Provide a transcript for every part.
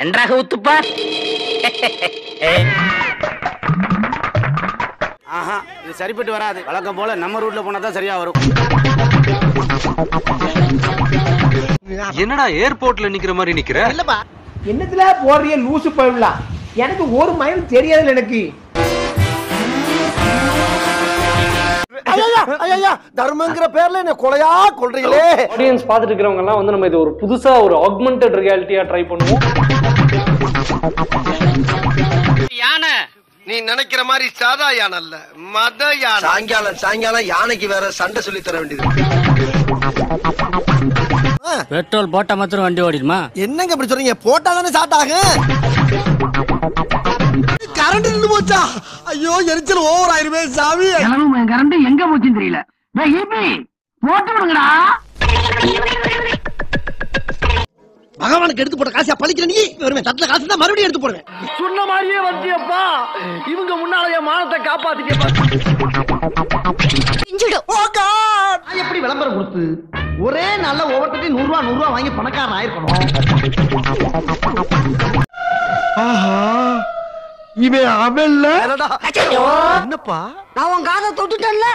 நன்றாக ஊத்துப்பா ஆஹா இது சரிப்பட்டு வராது வழக்கம் போல நம்ம ரூட்ல போனா தான் சரியா வரும் என்னடா ஏர்போர்ட்ல நிக்கிற மாதிரி நிக்கிற என்னத்துல போடுறிய லூசு பயிலாம் எனக்கு ஒரு மயம் தெரியாதுல எனக்கு தர்மங்கிற பேர்ல என்ன கொலையா கொள்றீங்களே ஆடியன்ஸ் பார்த்துட்டு இருக்கிறவங்க எல்லாம் வந்து நம்ம இது ஒரு புதுசா ஒரு ஆக்மெண்டட் ரியாலிட்டியா ட்ரை பண்ணுவோம் யானை நீ நினைக்கிற மாதிரி சாதா யானை அல்ல மத யானை சாயங்காலம் சாயங்காலம் யானைக்கு வேற சண்டை சொல்லி தர வேண்டியது பெட்ரோல் போட்டா மாத்திரம் வண்டி ஓடிடுமா என்னங்க இப்படி சொல்றீங்க போட்டா தானே ஸ்டார்ட் ஆகும் கரண்ட் நின்று போச்சா ஐயோ எரிச்சல் ஓவர் ஆயிருமே சாமி கரண்ட் எங்க போச்சுன்னு தெரியல போட்டு விடுங்கடா பகவானுக்கு எடுத்து போட்ட காசா பழிக்கிற நீ வருமே தட்டுல காசு தான் மறுபடியும் எடுத்து போடுவேன் சொன்ன மாதிரியே வந்தியப்பா இவங்க முன்னால என் மானத்தை காப்பாத்திக்கப்பா நான் எப்படி விளம்பரம் கொடுத்து ஒரே நல்ல ஒவ்வொருத்தையும் நூறு ரூபா நூறு ரூபா வாங்கி பணக்காரன் ஆயிருக்கணும் இவன் அவன்ல என்னப்பா நான் உன் காதை தொட்டுட்டேன்ல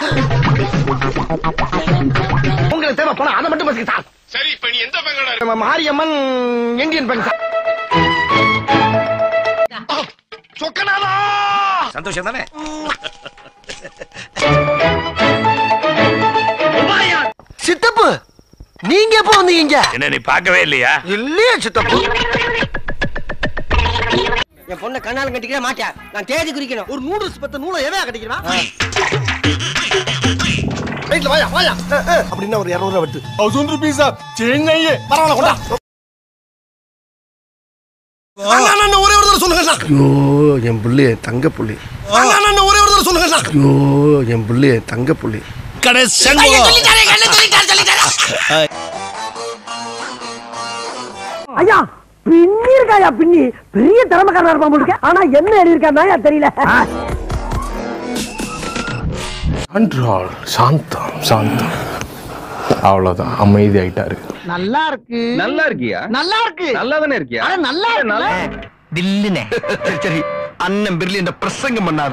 உங்களுக்கு தேவை போனா அதை மட்டும் பேசுங்க சார் சரி இப்ப நீ எந்த Bangalore Mariamman Indian bank sir சொக்கநாதா சந்தோஷம் தானே சித்தப்பு நீங்க எப்போ வந்தீங்க என்ன நீ பார்க்கவே இல்லையா இல்லையே சித்தப்பு என் பொண்ணை கண்ணால கட்டிக்கவே மாட்டேன் நான் தேதி குறிக்கணும் ஒரு நூடுல்ஸ் பத்த நூலை எவையா கட்டிக்கிறா ரைட்ல வாயா வாயா அப்படின்னா ஒரு இரநூறுவா விட்டு தௌசண்ட் ருபீஸா சென்னையே பரவாயில்ல கொண்டா அண்ணா, அண்ணா, ஒரே ஒரு தடவை சொல்லுங்க அண்ணா. ஐயோ என் புள்ளி தங்க புள்ளி அண்ணா, அண்ணா, அண்ணா, ஒரே ஒரு தடவை சொல்லுங்க அண்ணா. ஐயோ என் புள்ளி தங்க புள்ளி ஐயா பின்னி இருக்காயா பின்னி பெரிய திறமைக்காரனா இருப்பான் போல இருக்கு. ஆனா என்ன எழுதியிருக்காருன்னா தெரியல கண்ட்ரோல் சாந்தம் சாந்தம் அவ்வளவுதான் அமைதி ஆயிட்டாரு நல்லா இருக்கு நல்லா இருக்கியா நல்லா இருக்கு நல்லா தானே இருக்கியா ஆனா நல்லா இருக்கு தில்லுனே சரி, சரி அண்ணன் பிர்லி பிரசங்கம் பண்ணாத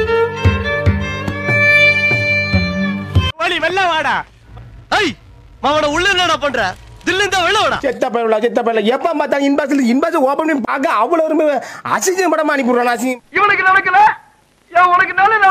வழி வெள்ள வாடா ஐய் மாவன உள்ள என்னடா பண்ற தில்லிந்தா வெளில வாடா செத்த பயில செத்த பயில எப்ப பார்த்தா இன்பாஸ்ல இன்பாஸ் ஓபன் பண்ணி பார்க்க அவ்வளவு ஒரு அசிங்கம் படமா அனுப்பிடுறான் அசிங்கம் இவனுக்கு நடக்கல ஏன் உனக்கு நல்ல